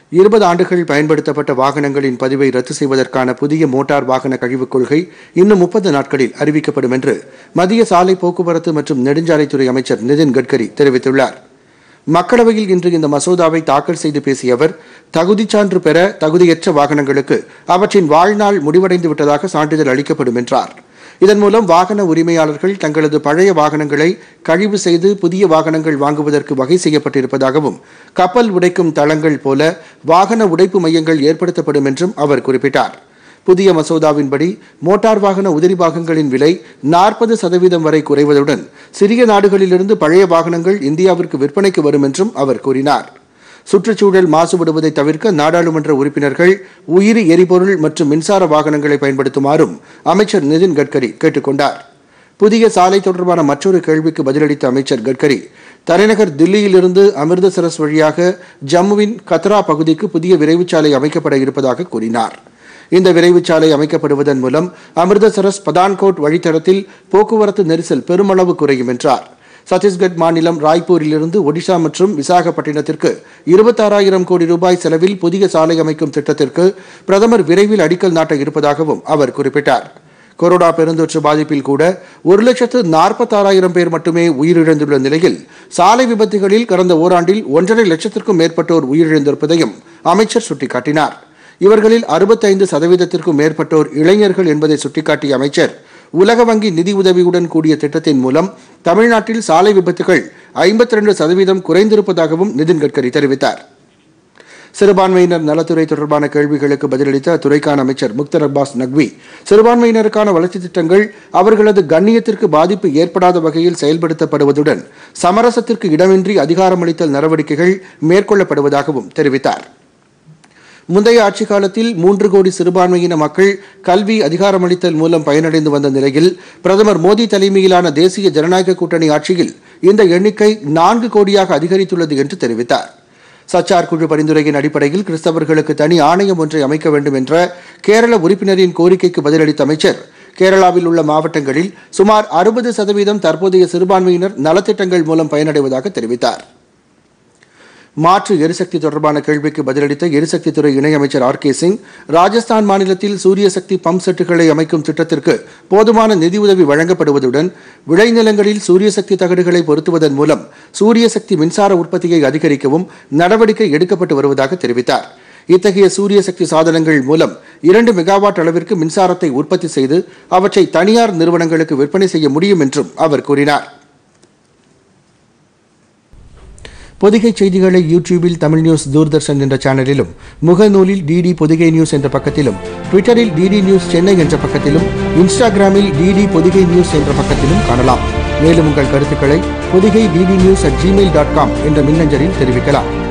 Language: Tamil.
இருபது ஆண்டுகள் பயன்படுத்தப்பட்ட வாகனங்களின் பதிவை ரத்து செய்வதற்கான புதிய மோட்டார் வாகன கழிவுக் கொள்கை இன்னும் முப்பது நாட்களில் அறிவிக்கப்படும் என்று மத்திய சாலை போக்குவரத்து மற்றும் நெடுஞ்சாலைத்துறை அமைச்சர் நிதின் கட்கரி தெரிவித்துள்ளார் மக்களவையில் இன்று இந்த மசோதாவை தாக்கல் செய்து பேசிய அவர் தகுதிச் சான்று பெற தகுதியற்ற வாகனங்களுக்கு அவற்றின் வாழ்நாள் முடிவடைந்து விட்டதாக சான்றிதழ் அளிக்கப்படும் என்றார் இதன் மூலம் வாகன உரிமையாளர்கள் தங்களது பழைய வாகனங்களை கழிவு செய்து புதிய வாகனங்கள் வாங்குவதற்கு வகை செய்யப்பட்டிருப்பதாகவும் கப்பல் உடைக்கும் தளங்கள் போல வாகன உடைப்பு மையங்கள் ஏற்படுத்தப்படும் என்றும் அவர் குறிப்பிட்டார் புதிய மசோதாவின்படி மோட்டார் வாகன உதிரி பாகங்களின் விலை நாற்பது சதவீதம் வரை குறைவதுடன் சிறிய நாடுகளிலிருந்து பழைய வாகனங்கள் இந்தியாவிற்கு விற்பனைக்கு வரும் என்றும் அவர் கூறினார் சுற்றுச்சூழல் மாசுபடுவதை தவிர்க்க நாடாளுமன்ற உறுப்பினர்கள் உயிரி எரிபொருள் மற்றும் மின்சார வாகனங்களை பயன்படுத்துமாறும் அமைச்சர் நிதின் கட்கரி கேட்டுக்கொண்டார் புதிய சாலை தொடர்பான மற்றொரு கேள்விக்கு பதிலளித்த அமைச்சர் கட்கரி தலைநகர் தில்லியிலிருந்து அமிர்தசரஸ் வழியாக ஜம்முவின் கத்ரா பகுதிக்கு புதிய விரைவுச்சாலை அமைக்கப்பட இருப்பதாக கூறினார் இந்த விரைவுச்சாலை அமைக்கப்படுவதன் மூலம் அமிர்தசரஸ் பதான்கோட் வழித்தடத்தில் போக்குவரத்து நெரிசல் பெருமளவு குறையும் என்றார் சத்தீஸ்கட் மாநிலம் ராய்ப்பூரிலிருந்து ஒடிஷா மற்றும் விசாகப்பட்டினத்திற்கு இருபத்தாறாயிரம் கோடி ரூபாய் செலவில் புதிய சாலை அமைக்கும் திட்டத்திற்கு பிரதமர் விரைவில் அடிக்கல் நாட்ட இருப்பதாகவும் அவர் குறிப்பிட்டார் கொரோனா பெருந்தொற்று பாதிப்பில் கூட ஒரு லட்சத்து நாற்பத்தாறாயிரம் பேர் மட்டுமே உயிரிழந்துள்ள நிலையில் சாலை விபத்துகளில் கடந்த ஓராண்டில் ஒன்றரை லட்சத்திற்கும் மேற்பட்டோர் உயிரிழந்திருப்பதையும் அமைச்சர் சுட்டிக்காட்டினார் இவர்களில் அறுபத்தைந்து சதவீதத்திற்கும் மேற்பட்டோர் இளைஞர்கள் என்பதை சுட்டிக்காட்டிய அமைச்சர் உலக வங்கி நிதி உதவியுடன் கூடிய திட்டத்தின் மூலம் தமிழ்நாட்டில் சாலை விபத்துகள் ஐம்பத்தி ரெண்டு சதவீதம் குறைந்திருப்பதாகவும் நிதின் கட்கரி தெரிவித்தார் சிறுபான்மையினர் நலத்துறை தொடர்பான கேள்விகளுக்கு பதிலளித்த அத்துறைக்கான அமைச்சர் முக்தர் அப்பாஸ் நக்வி சிறுபான்மையினருக்கான வளர்ச்சித் திட்டங்கள் அவர்களது கண்ணியத்திற்கு பாதிப்பு ஏற்படாத வகையில் செயல்படுத்தப்படுவதுடன் சமரசத்திற்கு இடமின்றி அதிகாரமளித்தல் நடவடிக்கைகள் மேற்கொள்ளப்படுவதாகவும் தெரிவித்தார் முந்தைய ஆட்சிக் காலத்தில் மூன்று கோடி சிறுபான்மையின மக்கள் கல்வி அதிகாரமளித்தல் மூலம் பயனடைந்து வந்த நிலையில் பிரதமர் மோடி தலைமையிலான தேசிய ஜனநாயக கூட்டணி ஆட்சியில் இந்த எண்ணிக்கை நான்கு கோடியாக அதிகரித்துள்ளது என்று தெரிவித்தார் சச்சார் குழு பரிந்துரையின் அடிப்படையில் கிறிஸ்தவர்களுக்கு தனி ஆணையம் ஒன்றை அமைக்க வேண்டும் என்ற கேரள உறுப்பினரின் கோரிக்கைக்கு பதிலளித்த அமைச்சர் கேரளாவில் உள்ள மாவட்டங்களில் சுமார் அறுபது சதவீதம் தற்போதைய சிறுபான்மையினர் நலத்திட்டங்கள் மூலம் பயனடைவதாக தெரிவித்தார் மாற்று எரிசக்தி தொடர்பான கேள்விக்கு பதிலளித்த எரிசக்தித்துறை இணையமைச்சர் ஆர் கே சிங் ராஜஸ்தான் மாநிலத்தில் சூரிய சக்தி பம்ப் செட்டுகளை அமைக்கும் திட்டத்திற்கு போதுமான நிதியுதவி வழங்கப்படுவதுடன் விளைநிலங்களில் சூரிய சக்தி தகடுகளை பொருத்துவதன் மூலம் சூரிய சக்தி மின்சார உற்பத்தியை அதிகரிக்கவும் நடவடிக்கை எடுக்கப்பட்டு வருவதாக தெரிவித்தார் இத்தகைய சூரிய சக்தி சாதனங்கள் மூலம் இரண்டு மெகாவாட் அளவிற்கு மின்சாரத்தை உற்பத்தி செய்து அவற்றை தனியார் நிறுவனங்களுக்கு விற்பனை செய்ய முடியும் என்றும் அவர் கூறினார் பொதிகை செய்திகளை யூடியூபில் தமிழ் நியூஸ் தூர்தர்ஷன் என்ற சேனலிலும் முகநூலில் டிடி பொதிகை நியூஸ் என்ற பக்கத்திலும் ட்விட்டரில் டிடி நியூஸ் சென்னை என்ற பக்கத்திலும் இன்ஸ்டாகிராமில் டிடி பொதிகை நியூஸ் என்ற பக்கத்திலும் காணலாம் மேலும் உங்கள் கருத்துக்களை Pothigai DD news at Gmail dot com என்ற மின்னஞ்சலில் தெரிவிக்கலாம்